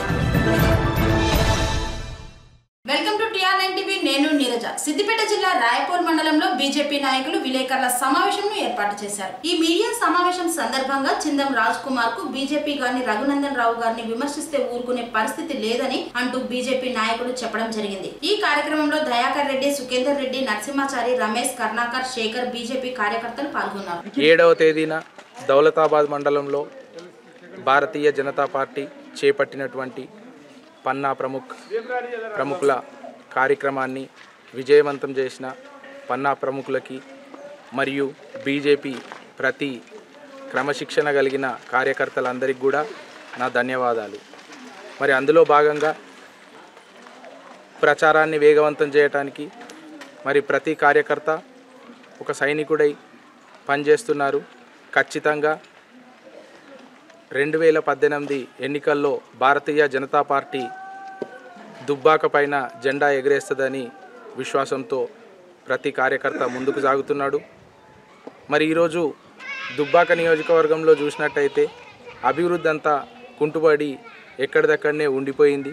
welcome to TR nine TV నేను నీరజ సిద్దిపేట జిల్లా రాయపూర్ మండలంలో బీజేపీ నాయకులు విలేకరుల సమావేశంను ఏర్పాటు చేశారు ఈ మీడియా సమావేశం సందర్భంగా చిందం రాజ్ కుమార్ కు బీజేపీ గారిని రఘునందన్ రావు గారిని విమర్శిస్తే ఊరుకునే పరిస్థితి లేదని అంటూ బీజేపీ నాయకులు చెప్పడం జరిగింది ఈ కార్యక్రమంలో దయాకర్ రెడ్డి సుఖేందర్ రెడ్డి నరసింహాచారి రమేష్ కర్ణాకర్ శేఖర్ బీజేపీ కార్యకర్తలు పాల్గొన్నారు ఏడవ తేదీన దౌలతాబాద్ మండలంలో భారతీయ జనతా పార్టీ చేపట్టినటువంటి పన్నా ప్రముఖ్ ప్రముఖుల కార్యక్రమాన్ని విజయవంతం చేసిన పన్నా ప్రముఖులకి మరియు బీజేపీ ప్రతి క్రమశిక్షణ కలిగిన కార్యకర్తలందరికీ కూడా నా ధన్యవాదాలు మరి అందులో భాగంగా ప్రచారాన్ని వేగవంతం చేయటానికి మరి ప్రతి కార్యకర్త ఒక సైనికుడై పనిచేస్తున్నారు ఖచ్చితంగా రెండు వేల పద్దెనిమిది ఎన్నికల్లో భారతీయ జనతా పార్టీ దుబ్బాక పైన జెండా ఎగరేస్తుందని విశ్వాసంతో ప్రతి కార్యకర్త ముందుకు సాగుతున్నాడు మరి ఈరోజు దుబ్బాక నియోజకవర్గంలో చూసినట్టయితే అభివృద్ధి అంతా కుంటుబడి ఎక్కడిదక్కడనే ఉండిపోయింది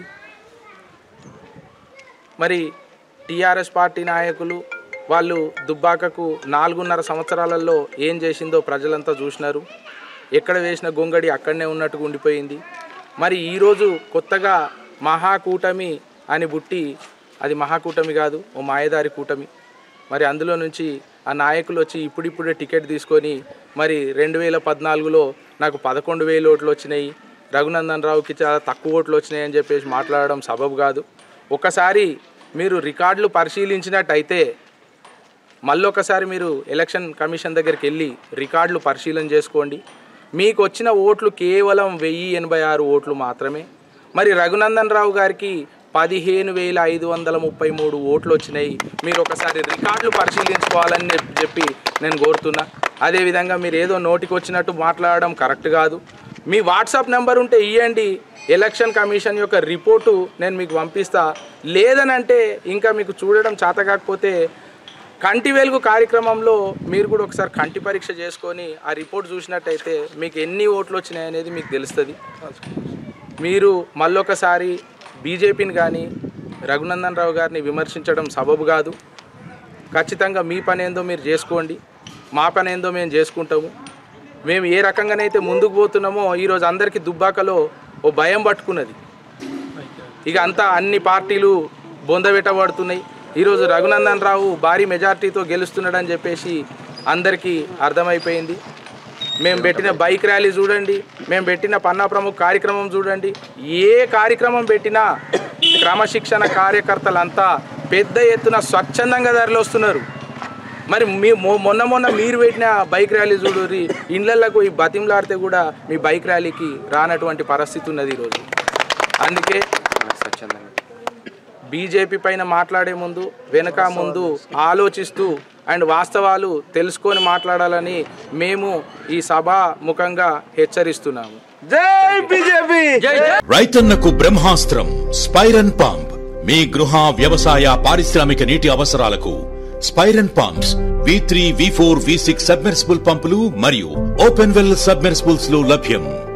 మరి టీఆర్ఎస్ పార్టీ నాయకులు వాళ్ళు దుబ్బాకకు నాలుగున్నర సంవత్సరాలలో ఏం చేసిందో ప్రజలంతా చూసినారు ఎక్కడ వేసిన గొంగడి అక్కడనే ఉన్నట్టుగా ఉండిపోయింది మరి ఈరోజు కొత్తగా మహాకూటమి అని బుట్టి అది మహాకూటమి కాదు ఓ మాయదారి కూటమి మరి అందులో నుంచి ఆ నాయకులు వచ్చి ఇప్పుడిప్పుడే టికెట్ తీసుకొని మరి రెండు వేల పద్నాలుగులో నాకు పదకొండు వేలు ఓట్లు వచ్చినాయి రఘునందన్ రావుకి చాలా తక్కువ ఓట్లు వచ్చినాయి అని చెప్పేసి మాట్లాడడం సబబు కాదు ఒకసారి మీరు రికార్డులు పరిశీలించినట్టయితే మళ్ళొకసారి మీరు ఎలక్షన్ కమిషన్ దగ్గరికి వెళ్ళి రికార్డులు పరిశీలన చేసుకోండి మీకు వచ్చిన ఓట్లు కేవలం వెయ్యి ఎనభై ఆరు ఓట్లు మాత్రమే మరి రఘునందన్ రావు గారికి పదిహేను వేల ఐదు వందల ముప్పై మూడు ఓట్లు వచ్చినాయి మీరు ఒకసారి రికార్డులు పరిశీలించుకోవాలని చెప్- చెప్పి నేను కోరుతున్నా అదేవిధంగా మీరు ఏదో నోటికి వచ్చినట్టు మాట్లాడడం కరెక్ట్ కాదు మీ వాట్సాప్ నెంబర్ ఉంటే ఇవ్వండి ఎలక్షన్ కమిషన్ యొక్క రిపోర్టు నేను మీకు పంపిస్తా లేదనంటే ఇంకా మీకు చూడడం చేత కాకపోతే కంటి వెలుగు కార్యక్రమంలో మీరు కూడా ఒకసారి కంటి పరీక్ష చేసుకొని ఆ రిపోర్ట్ చూసినట్టయితే మీకు ఎన్ని ఓట్లు వచ్చినాయి అనేది మీకు తెలుస్తుంది మీరు మళ్ళొకసారి బీజేపీని కానీ రఘునందన్ రావు గారిని విమర్శించడం సబబు కాదు ఖచ్చితంగా మీ పని ఏందో మీరు చేసుకోండి మా పని ఏందో మేము చేసుకుంటాము మేము ఏ రకంగానైతే ముందుకు పోతున్నామో ఈరోజు అందరికీ దుబ్బాకలో ఓ భయం పట్టుకున్నది ఇక అంతా అన్ని పార్టీలు బొందబెట్టబడుతున్నాయి ఈరోజు రఘునందన్ రావు భారీ మెజార్టీతో గెలుస్తున్నాడని చెప్పేసి అందరికీ అర్థమైపోయింది మేము పెట్టిన బైక్ ర్యాలీ చూడండి మేము పెట్టిన పన్నా ప్రముఖ కార్యక్రమం చూడండి ఏ కార్యక్రమం పెట్టినా క్రమశిక్షణ కార్యకర్తలంతా పెద్ద ఎత్తున స్వచ్ఛందంగా ధరలు వస్తున్నారు మరి మీ మొ- మొన్న మొన్న మీరు పెట్టిన బైక్ ర్యాలీ చూడుర్రి ఇండ్లకు ఈ బతింలాడితే కూడా మీ బైక్ ర్యాలీకి రానటువంటి పరిస్థితి ఉన్నది ఈరోజు అందుకే బీజేపీ పైన మాట్లాడే ముందు వెనక ముందు ఆలోచిస్తూ అండ్ వాస్తవాలు తెలుసుకొని మాట్లాడాలని మేము ఈ సభా ముఖంగా హెచ్చరిస్తున్నాము జై బీజేపీ రైతన్నకు బ్రహ్మాస్త్రం స్పైరన్ పంప్ మీ గృహ వ్యవసాయ పారిశ్రామిక నీటి అవసరాలకు స్పైరన్ pumps V three V four V six submersible పంపులు మరియు ఓపెన్ వెల్ సబ్మెర్సిబుల్స్ లో లభ్యం